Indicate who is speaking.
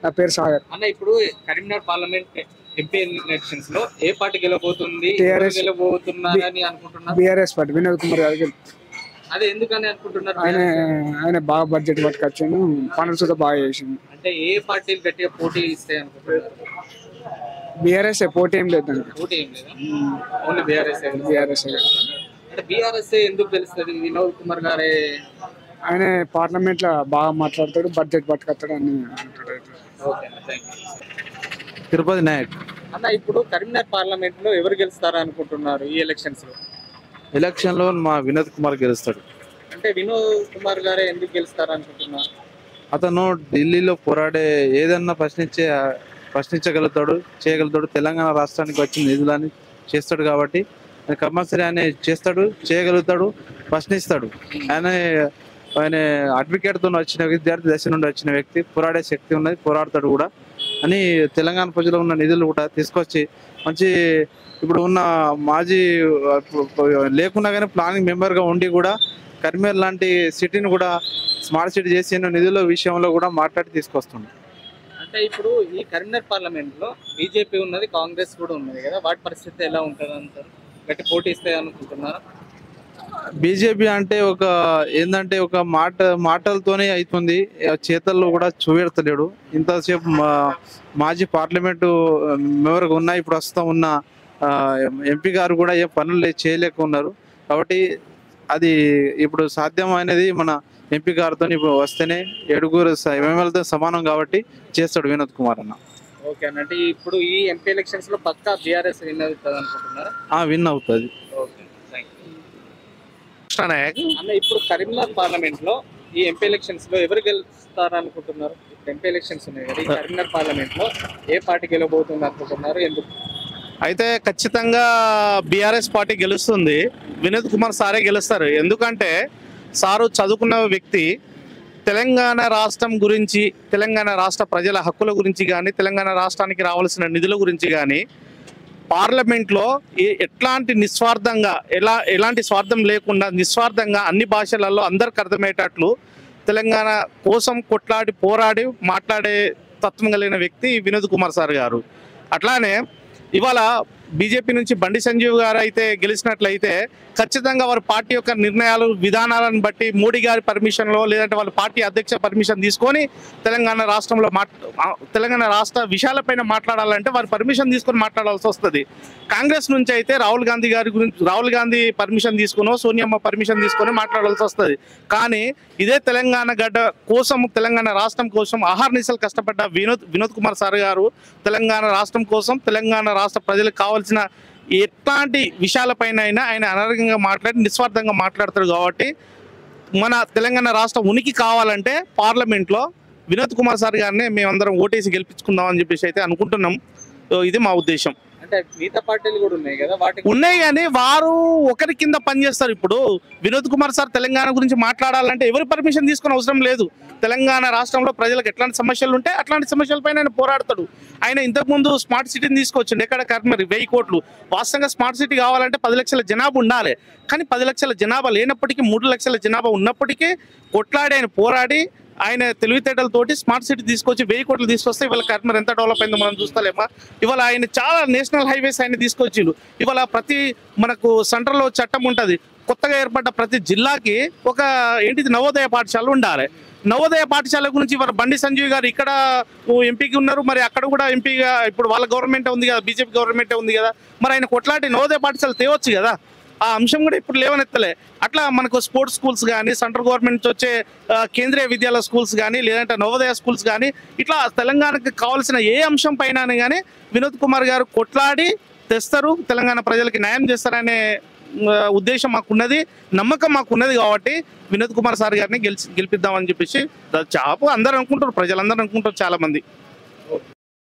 Speaker 1: నా పేరు సాగర్
Speaker 2: అన్న ఇప్పుడు కరీంనగర్ పార్లమెంట్ ఎంపీ ఎలక్షన్స్ లో ఏ పార్టీ గెలవబోతుంది
Speaker 1: TRS
Speaker 2: ఎవరు గెలవబోతున్నారని అనుకుంటున్నారు
Speaker 1: బీఆర్ఎస్ పార్టీ వినోద్ కుమార్ గారికి
Speaker 2: అదే ఎందుకని అనుకుంటున్నారు
Speaker 1: ఆయన ఆయన బాగా బడ్జెట్ పట్టుకొచ్చాను పనులు కూడా బాగా చేసింది
Speaker 2: అంటే ఏ పార్టీలు గట్టిగా పోటీ ఇస్తాయి అనుకుంటున్నారు
Speaker 1: బీఆర్ఎస్ పోటీ ఏం లేదు దానికి
Speaker 2: పోటీ ఏం లేదా ఓన్లీ బీఆర్ఎస్
Speaker 1: బీఆర్ఎస్
Speaker 2: అంటే బీఆర్ఎస్ ఎందుకు తెలుస్తుంది వినోద్ కుమార్ గారే
Speaker 1: ఆయన పార్లమెంట్ లో బాగా మాట్లాడతాడు బడ్జెట్ పట్టుకొస్తాడు అని అంటాడు
Speaker 2: ఓకే అన్న థ్యాంక్ యూ
Speaker 3: తిరుపతి నాయక్
Speaker 2: అన్న ఇప్పుడు కరీంనగర్ పార్లమెంట్ లో ఎవరు గెలుస్తారా అనుకుంటున్నారు ఈ ఎలక్షన్స్ లో
Speaker 3: ఎలక్షన్ లో మా వినోద్ కుమార్ గెలుస్తాడు
Speaker 2: అంటే వినోద్ కుమార్ గారే ఎందుకు గెలుస్తారా అనుకుంటున్నారు
Speaker 3: అతను ఢిల్లీలో పోరాడే ఏదన్నా ప్రశ్నించే ప్రశ్నించగలుగుతాడు చేయగలుగుతాడు తెలంగాణ రాష్ట్రానికి వచ్చిన నిధులని చేస్తాడు కాబట్టి కంపల్సరీ ఆయన చేస్తాడు చేయగలుగుతాడు ప్రశ్నిస్తాడు ఆయన ఆయన అడ్వకేట్ తో వచ్చిన విద్యార్థి దశ నుండి వచ్చిన వ్యక్తి పోరాడే శక్తి ఉన్నది పోరాడతాడు కూడా అని తెలంగాణ ప్రజలు ఉన్న నిధులు కూడా తీసుకొచ్చి మంచి ఇప్పుడు ఉన్న మాజీ ఆ, లేకున్నా కానీ ప్లానింగ్ మెంబర్ గా ఉండి కూడా కరిమేర్ లాంటి సిటీని కూడా స్మార్ట్ సిటీ చేసి ఎన్నో నిధుల విషయంలో కూడా మాట్లాడి తీసుకొస్తుంది
Speaker 2: అంటే ఇప్పుడు ఈ కరీంనగర్ పార్లమెంట్ లో బీజేపీ ఉన్నది కాంగ్రెస్ కూడా ఉన్నది కదా వాటి పరిస్థితి ఎలా ఉంటుంది అంటారు గట్టి పోటీ ఇస్తాయి అనుకుంటున్నారా
Speaker 3: బీజేపీ అంటే ఒక ఏంటంటే ఒక మాట మాటలతోనే అవుతుంది ఆ చేతల్లో కూడా చూపెడతలేడు ఇంతసేపు మా- మాజీ పార్లమెంటు మెంబర్గా ఉన్న ఇప్పుడు ప్రస్తుతం ఉన్న ఎంపీ గారు కూడా ఏ పనులు లే- చేయలేక ఉన్నారు కాబట్టి అది ఇప్పుడు సాధ్యమైనది మన ఎంపీ గారితో ఇప్పుడు వస్తేనే ఏడుగురు ఎంఎల్తో సమానం కాబట్టి చేస్తాడు వినోద్ కుమార్ అన్న
Speaker 2: ఓకే అన్న అంటే ఇప్పుడు ఈ ఎంపీ ఎలక్షన్స్ లో పక్కా బీఆర్ఎస్ విన్ అవుతుంది అనుకుంటున్నారా
Speaker 3: ఆ విన్ అవుతుంది
Speaker 2: ఓకే థ్యాంక్ యూ అన్న ఇప్పుడు కరీంనగర్ పార్లమెంట్ లో ఈ ఎంపీ ఎలక్షన్స్ లో ఎవరు గెలుస్తారు అనుకుంటున్నారు ఇప్పుడు ఎంపీ ఎలక్షన్స్ ఉన్నాయి కదా ఈ కరీంనగర్ పార్లమెంట్ లో ఏ పార్టీ గెలవబోతుంది అనుకుంటున్నారు ఎందుకు
Speaker 4: అయితే ఖచ్చితంగా బీఆర్ఎస్ పార్టీ గెలుస్తుంది వినోద్ కుమార్ సారే గెలుస్తారు ఎందుకంటే సారు చదువుకున్న వ్యక్తి తెలంగాణ రాష్ట్రం గురించి తెలంగాణ రాష్ట్ర ప్రజల హక్కుల గురించి కానీ తెలంగాణ రాష్ట్రానికి రావాల్సిన నిధుల గురించి కానీ పార్లమెంట్లో ఏ- ఎట్లాంటి నిస్వార్థంగా ఎలా ఎలాంటి స్వార్థం లేకుండా నిస్వార్థంగా అన్ని భాషలలో అందరికి అర్థమయ్యేటట్లు తెలంగాణ కోసం కొట్లాడి పోరాడి మాట్లాడే తత్వం కలిగిన వ్యక్తి వినోద్ కుమార్ సార్ గారు అట్లానే ఇవాళ బీజేపీ నుంచి బండి సంజీవ్ గారు అయితే గెలిచినట్లయితే ఖచ్చితంగా వారి పార్టీ యొక్క నిర్ణయాలు విధానాలను బట్టి మోడీ గారి పర్మిషన్లో లేదంటే వాళ్ళ పార్టీ అధ్యక్ష పర్మిషన్ తీసుకొని తెలంగాణ రాష్ట్రంలో మాట్ ఆ, తెలంగాణ రాష్ట్ర విషయాలపైన మాట్లాడాలంటే వారి పర్మిషన్ తీసుకొని మాట్లాడాల్సి వస్తుంది కాంగ్రెస్ నుంచి అయితే రాహుల్ గాంధీ గారి గురించి రాహుల్ గాంధీ పర్మిషన్ తీసుకునో సోనియమ్మ పర్మిషన్ తీసుకొని మాట్లాడాల్సి వస్తుంది కానీ ఇదే తెలంగాణ గడ్డ కోసం తెలంగాణ రాష్ట్రం కోసం ఆహార్నిశలు కష్టపడ్డ వినోద్ వినోద్ కుమార్ సార్ గారు తెలంగాణ రాష్ట్రం కోసం తెలంగాణ రాష్ట్ర ప్రజలకు కావాల్సిన ఎట్లాంటి విషయాలపైన అయినా ఆయన అనర్గంగా మాట్లాడి నిస్వార్థంగా మాట్లాడతారు కాబట్టి మన తెలంగాణ రాష్ట్ర ఉనికి కావాలంటే పార్లమెంట్లో వినోద్ కుమార్ సార్ గారిని మేమందరం ఓటేసి గెలిపించుకుందాం అని చెప్పేసి అయితే అనుకుంటున్నాం సో ఇది మా ఉద్దేశం
Speaker 2: అంటే మిగతా పార్టీలు కూడా ఉన్నాయి కదా వాటికి
Speaker 4: ఉన్నాయి కానీ వారు ఒకరి కింద పనిచేస్తారు ఇప్పుడు వినోద్ కుమార్ సార్ తెలంగాణ గురించి మాట్లాడాలంటే ఎవరి పర్మిషన్ తీసుకుని అవసరం లేదు తెలంగాణ రాష్ట్రంలో ప్రజలకు ఎట్లాంటి సమస్యలు ఉంటే అట్లాంటి సమస్యలపైన ఆయన పోరాడతాడు ఆయన ఇంతకుముందు స్మార్ట్ సిటీని తీసుకొచ్చిండు ఎక్కడ కర్మరి వెయ్యి కోట్లు వాస్తవంగా స్మార్ట్ సిటీ కావాలంటే పది లక్షల జనాభా ఉండాలి కానీ పది లక్షల జనాభా లేనప్పటికీ మూడు లక్షల జనాభా ఉన్నప్పటికీ కొట్లాడి ఆయన పోరాడి ఆయన తెలివితేటలతోటి స్మార్ట్ సిటీ తీసుకొచ్చి వెయ్యి కోట్లు తీసుకొస్తే ఇవాళ కర్మర్ ఎంత డెవలప్ అయిందో మనం చూస్తలేమా ఇవాళ ఆయన చాలా నేషనల్ హైవేస్ ఆయన తీసుకొచ్చిండు ఇవాళ ప్రతి మనకు సెంట్రల్లో చట్టం ఉంటుంది కొత్తగా ఏర్పడ్డ ప్రతి జిల్లాకి ఒక ఏంటిది నవోదయ పాఠశాల ఉండాలి నవోదయ పాఠశాల గురించి ఇవాళ బండి సంజయ్ గారు ఇక్కడ ఎంపీకి ఉన్నారు మరి అక్కడ కూడా ఎంపీగా ఇప్పుడు వాళ్ళ గవర్నమెంట్ ఉంది కదా బీజేపీ గవర్నమెంట్ ఉంది కదా మరి ఆయన కొట్లాడి నవోదయ పాఠశాల తేవచ్చు కదా ఆ అంశం కూడా ఇప్పుడు లేవనెత్తలే అట్లా మనకు స్పోర్ట్స్ స్కూల్స్ కానీ సెంట్రల్ గవర్నమెంట్ నుంచి వచ్చే ఆ, కేంద్రీయ విద్యాలయ స్కూల్స్ కానీ లేదంటే నవోదయ స్కూల్స్ కానీ ఇట్లా తెలంగాణకి కావాల్సిన ఏ అంశం పైన కానీ వినోద్ కుమార్ గారు కొట్లాడి తెస్తారు తెలంగాణ ప్రజలకి న్యాయం చేస్తారనే ఆ, ఉద్దేశం మాకున్నది నమ్మకం మాకున్నది కాబట్టి వినోద్ కుమార్ సార్ గారిని గెలిచి గెలిపిద్దామని చెప్పేసి చాపు అందరూ అనుకుంటారు ప్రజలందరూ అనుకుంటారు చాలా మంది